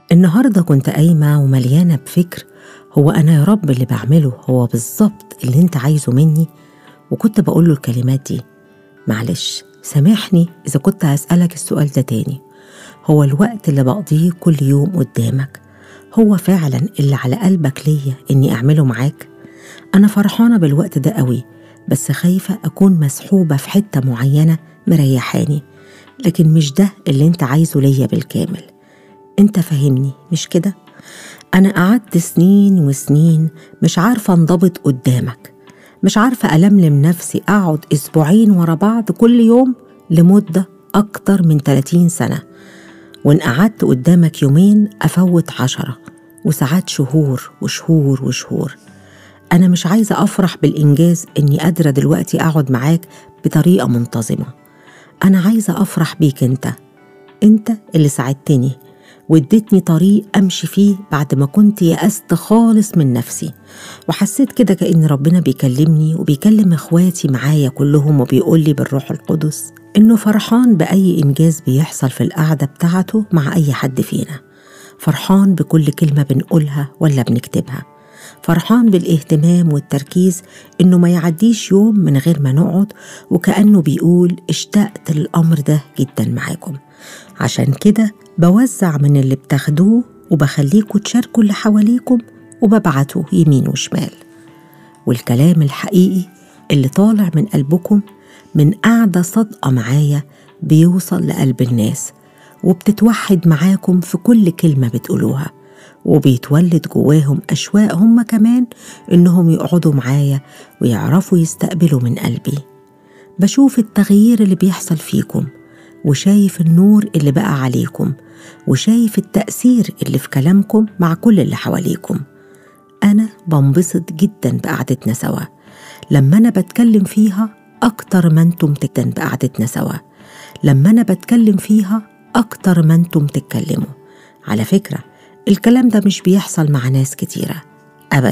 النهاردة كنت قايمة ومليانة بفكر هو أنا يا رب اللي بعمله هو بالظبط اللي أنت عايزه مني وكنت بقول له الكلمات دي معلش سامحني إذا كنت هسألك السؤال ده تاني هو الوقت اللي بقضيه كل يوم قدامك هو فعلا اللي على قلبك ليا إني أعمله معاك أنا فرحانة بالوقت ده قوي بس خايفة أكون مسحوبة في حتة معينة مريحاني لكن مش ده اللي انت عايزه ليا بالكامل انت فاهمني مش كده انا قعدت سنين وسنين مش عارفه انضبط قدامك مش عارفه الملم نفسي اقعد اسبوعين ورا بعض كل يوم لمده اكتر من 30 سنه وان قعدت قدامك يومين افوت عشرة وساعات شهور وشهور وشهور انا مش عايزه افرح بالانجاز اني قادره دلوقتي اقعد معاك بطريقه منتظمه انا عايزه افرح بيك انت انت اللي ساعدتني واديتني طريق امشي فيه بعد ما كنت يأست خالص من نفسي وحسيت كده كأن ربنا بيكلمني وبيكلم اخواتي معايا كلهم وبيقول لي بالروح القدس انه فرحان بأي انجاز بيحصل في القعدة بتاعته مع اي حد فينا فرحان بكل كلمة بنقولها ولا بنكتبها فرحان بالاهتمام والتركيز انه ما يعديش يوم من غير ما نقعد وكانه بيقول اشتقت للامر ده جدا معاكم عشان كده بوزع من اللي بتاخدوه وبخليكوا تشاركوا اللي حواليكم وببعته يمين وشمال والكلام الحقيقي اللي طالع من قلبكم من قعدة صادقة معايا بيوصل لقلب الناس وبتتوحد معاكم في كل كلمة بتقولوها وبيتولد جواهم أشواق هم كمان إنهم يقعدوا معايا ويعرفوا يستقبلوا من قلبي بشوف التغيير اللي بيحصل فيكم وشايف النور اللي بقى عليكم وشايف التأثير اللي في كلامكم مع كل اللي حواليكم أنا بنبسط جدا بقعدتنا سوا لما أنا بتكلم فيها أكتر ما أنتم جدا بقعدتنا سوا لما أنا بتكلم فيها أكتر ما أنتم تتكلموا على فكرة الكلام ده مش بيحصل مع ناس كتيرة